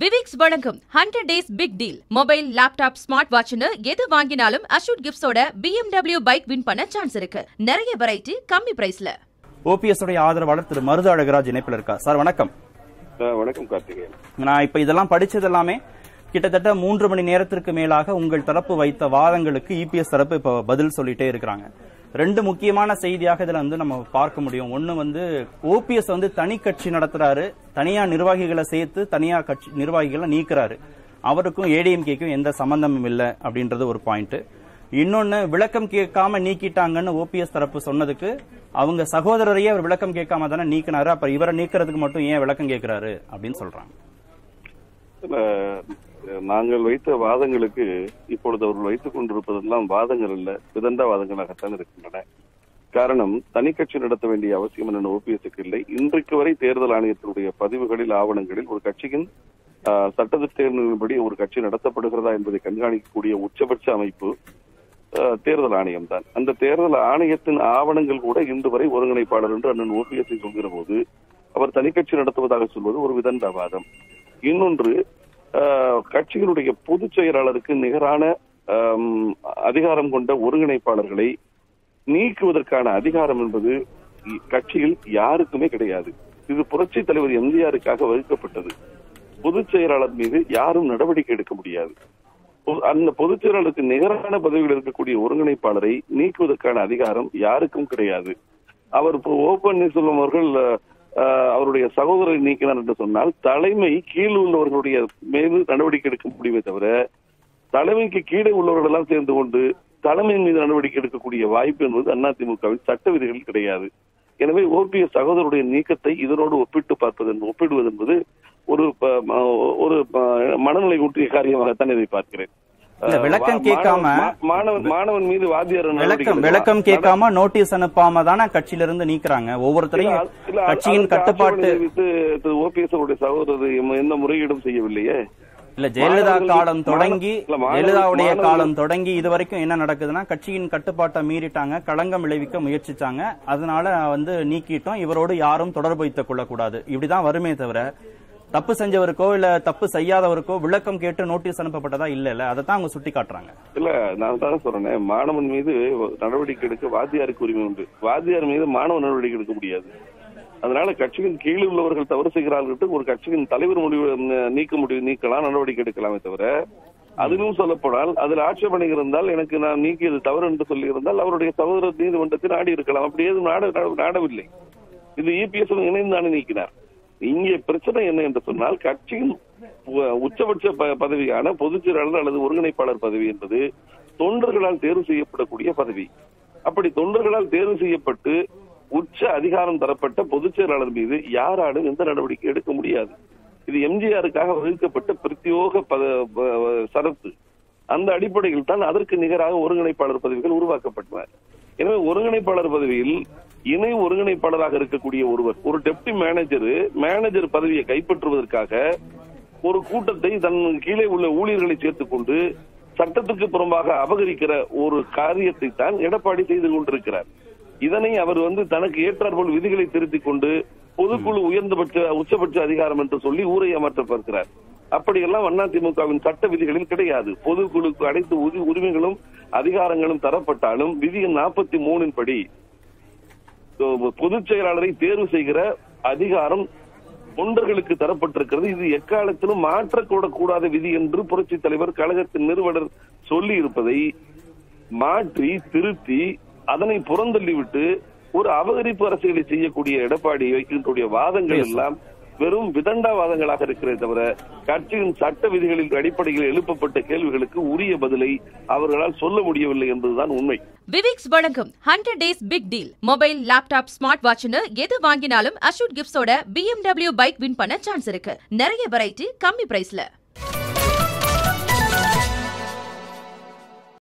விவிக்ஸ் வழங்கும் hundred days big deal mobile laptop smart வாட்ச்னு எது வாங்கினாலும் அஷூட் கிஃப்ட்ஸோட BMW பைக் வின் பண்ண சான்ஸ் இருக்கு நிறைய வெரைட்டி கம்மி பிரைஸ்ல ஓபிஎஸ் உடைய ஆதரவாளர் திரு மருது அழகராஜ் இணைப்பில் இருக்கார் சார் வணக்கம் சார் வணக்கம் கார்த்திகேயன் நான் இப்ப இதெல்லாம் படிச்சது எல்லாமே கிட்டத்தட்ட மூன்று மணி நேரத்திற்கு மேலாக உங்கள் தரப்பு வைத்த வாதங்களுக்கு இபிஎஸ் தரப்பு இப்ப பதில் சொல்லிட்டே இருக்கிறாங்க ரெண்டு முக்கியமான செய்தியாக இதுல வந்து நம்ம பார்க்க முடியும் ஒண்ணு வந்து ஓபிஎஸ் வந்து தனி கட்சி நடத்துறாரு தனியா நிர்வாகிகளை சேர்த்து தனியா கட்சி நிர்வாகிகளை நீக்குறாரு அவருக்கும் ஏடிஎம்கேக்கும் எந்த சம்பந்தமும் இல்லை அப்படின்றது ஒரு பாயிண்ட் இன்னொன்னு விளக்கம் கேட்காம நீக்கிட்டாங்கன்னு ஓபிஎஸ் தரப்பு சொன்னதுக்கு அவங்க சகோதரரையே அவர் விளக்கம் கேட்காம தானே நீக்கினாரு அப்ப இவரை நீக்கிறதுக்கு மட்டும் ஏன் விளக்கம் கேட்கிறாரு அப்படின்னு சொல்றாங்க அஹ், நாங்கள் வைத்த வாதங்களுக்கு இப்பொழுது அவர்கள் வைத்துக் கொண்டிருப்பதெல்லாம் வாதங்கள் அல்ல விதண்ட வாதங்களாகத்தான் இருக்கின்றன காரணம் தனி கட்சி நடத்த வேண்டிய அவசியம் என்ன ஓபிஎஸ்க்கு இல்லை இன்றைக்கு வரை தேர்தல் ஆணையத்தினுடைய பதிவுகளில் ஆவணங்களில் ஒரு கட்சியின் அஹ், சட்டத்திட்டங்களின்படி ஒரு கட்சி நடத்தப்படுகிறதா என்பதை கண்காணிக்கக்கூடிய உச்சபட்ச அமைப்பு அஹ், தேர்தல் ஆணையம் தான் அந்த தேர்தல் ஆணையத்தின் ஆவணங்கள் கூட இன்று வரை ஒருங்கிணைப்பாளர் என்று அண்ணன் ஓபிஎஸ்ஐ சொல்கிற போது அவர் தனிக்கட்சி நடத்துவதாக சொல்வது ஒரு விதண்டாவாதம் இன்னொன்று அஹ், கட்சியினுடைய பொதுச் செயலாளருக்கு நிகரான அம், அதிகாரம் கொண்ட ஒருங்கிணைப்பாளர்களை நீக்குவதற்கான அதிகாரம் என்பது இ- கட்சியில் யாருக்குமே கிடையாது இது புரட்சி தலைவர் எம்ஜிஆருக்காக வகுக்கப்பட்டது பொதுச் செயலாளர் மீது யாரும் நடவடிக்கை எடுக்க முடியாது பொ- அந்த பொதுச் செயலாளருக்கு நிகரான பதவியில் இருக்கக்கூடிய ஒருங்கிணைப்பாளரை நீக்குவதற்கான அதிகாரம் யாருக்கும் கிடையாது அவர் இப்போ ஓ பன்னீர்செல்வம் அவர்கள் அஹ், அவருடைய சகோதரரை நீக்கினார் என்று சொன்னால் தலைமை கீழ் உள்ளவர்களுடைய மீது நடவடிக்கை எடுக்க முடியுமே தவிர தலைமைக்கு கீழே உள்ளவர்கள் எல்லாம் சேர்ந்து கொண்டு தலைமையின் மீது நடவடிக்கை எடுக்கக்கூடிய வாய்ப்பு என்பது அதிமுகவின் சட்ட விதிகள் கிடையாது எனவே ஓபிஎஸ் சகோதரருடைய நீக்கத்தை இதனோடு ஒப்பிட்டு பார்ப்பது என்பது- ஒப்பிடுவது என்பது ஒரு ப- ம- ஒரு ப- மனநிலை ஊட்டிய காரியமாகத்தான் இதை பார்க்கிறேன் இல்ல, விளக்கம் வா- கேட்காம- மாணவன் மாணவன் மாணவன் மீது வாத்தியார் நடவடிக்கை விளக்கம் எடுக்கலாம். விளக்கம் கேட்காம நோட்டீஸ் அனுப்பாம தானே கட்சியில இருந்து நீக்குறாங்க ஒவ்வொருத்தரையும் இல்ல, இல்ல, கட்சியின் அதற்கு கட்டுப்பாட்டு ஆட்சேபனை தெரிவித்து திரு ஓபிஎஸ் அவருடைய சகோதரர் எம்- எந்த முறையீடும் செய்யவில்லையே இல்ல ஜெயலலிதா மாணவர்கள் காலம் தொடங்கி இல்ல, மாணவர்கள்- ஜெயலலிதாவுடைய மாணவர்கள் காலம் தொடங்கி இது வரைக்கும் என்ன நடக்குதுன்னா கட்சியின் கட்டுப்பாட்டை மீறிட்டாங்க களங்கம் விளைவிக்க முயற்சிச்சாங்க அதனால வந்து நீக்கிட்டோம் இவரோடு யாரும் தொடர்பு வைத்துக் கொள்ளக்கூடாது இப்படிதான் வருமே தவிர தப்பு செஞ்சவருக்கோ இல்ல தப்பு செய்யாதவருக்கோ விளக்கம் கேட்டு நோட்டீஸ் அனுப்பப்பட்டதா இல்ல இல்ல அதை தான் அவங்க சுட்டி காட்டுறாங்க இல்ல நான் தான் சொல்றேன் மாணவன் மீது நடவடிக்கை எடுக்க வாத்தியாருக்கு உரிமை உண்டு வாத்தியார் மீது மாணவன் நடவடிக்கை எடுக்க முடியாது அதனால கட்சியின் கீழ் உள்ளவர்கள் தவறு செய்கிறார்கள் ஒரு கட்சியின் தலைவர் முடிவு ந- நீக்க முடிவு நீக்கலாம் நடவடிக்கை எடுக்கலாமே தவிர அதிலும் சொல்லப்போனால் அதில் ஆட்சேபனை இருந்தால் எனக்கு நான் நீக்கியது தவறு என்று சொல்லி இருந்தால் அவருடைய சகோதரர் நீதிமன்றத்தில் நாடி இருக்கலாம் அப்படி ஏதும் நாட நாட- நாடவில்லை இது இபிஎஸ் இணைந்து தானே நீக்கினார் இங்கே பிரச்சனை என்ன என்று சொன்னால் கட்சியின் உ- உச்சபட்ச ப- பதவியான பொதுச் செயலாளர் அல்லது ஒருங்கிணைப்பாளர் பதவி என்பது தொண்டர்களால் தேர்வு செய்யப்படக்கூடிய பதவி அப்படி தொண்டர்களால் தேர்வு செய்யப்பட்டு உச்ச அதிகாரம் தரப்பட்ட பொதுச் செயலாளர் மீது யாராலும் எந்த நடவடிக்கை எடுக்க முடியாது இது எம்ஜிஆருக்காக வகுக்கப்பட்ட பிரத்யோக பத ப- சரத்து அந்த அடிப்படையில் தான் அதற்கு நிகராக ஒருங்கிணைப்பாளர் பதவிகள் உருவாக்கப்பட்டன எனவே ஒருங்கிணைப்பாளர் பதவியில் இணை ஒருங்கிணைப்பாளராக இருக்கக்கூடிய ஒருவர் ஒரு டெப்டி மேனேஜர் மேனேஜர் பதவியை கைப்பற்றுவதற்காக ஒரு கூட்டத்தை தன் கீழே உள்ள ஊழியர்களை சேர்த்துக் கொண்டு சட்டத்துக்கு புறம்பாக அபகரிக்கிற ஒரு காரியத்தை தான் எடப்பாடி செய்து கொண்டிருக்கிறார் இதனை அவர் வந்து தனக்கு ஏற்றாற்போல் விதிகளை திருத்திக் கொண்டு பொதுக்குழு உயர்ந்தபட்ச உச்சபட்ச அதிகாரம் என்று சொல்லி ஊரை அமர்த்த பார்க்கிறார் அப்படியெல்லாம் அதிமுகவின் சட்ட விதிகளில் கிடையாது பொதுக்குழுக்கு அனைத்து உரி- உரிமைகளும் அதிகாரங்களும் தரப்பட்டாலும் விதி நாற்பத்தி மூணின் படி பொதுச் செயலாளரை தேர்வு செய்கிற அதிகாரம் தொண்டர்களுக்கு தரப்பட்டிருக்கிறது இது எக்காலத்திலும் மாற்றக்கூடக்கூடாத விதி என்று புரட்சி தலைவர் கழகத்தின் நிறுவனர் சொல்லி இருப்பதை மாற்றி திருத்தி அதனை புறந்தள்ளிவிட்டு ஒரு அபகரிப்பு அரசியலை செய்யக்கூடிய எடப்பாடி வைக்கின்ற வாதங்கள் எல்லாம் வெறும் விதண்டாவாதங்களாக இருக்கிறதே தவிர கட்சியின் சட்ட விதிகளின் அடிப்படையில் எழுப்பப்பட்ட கேள்விகளுக்கு உரிய பதிலை அவர்களால் சொல்ல முடியவில்லை என்பதுதான் உண்மை விவிக்ஸ் வழங்கும் hundred days big deal mobile laptop smart வாட்ச்னு எது வாங்கினாலும் அஷூட் கிஃப்ட்ஸோட BMW பைக் வின் பண்ண சான்ஸ் இருக்கு நிறைய வெரைட்டி கம்மி பிரைஸ்ல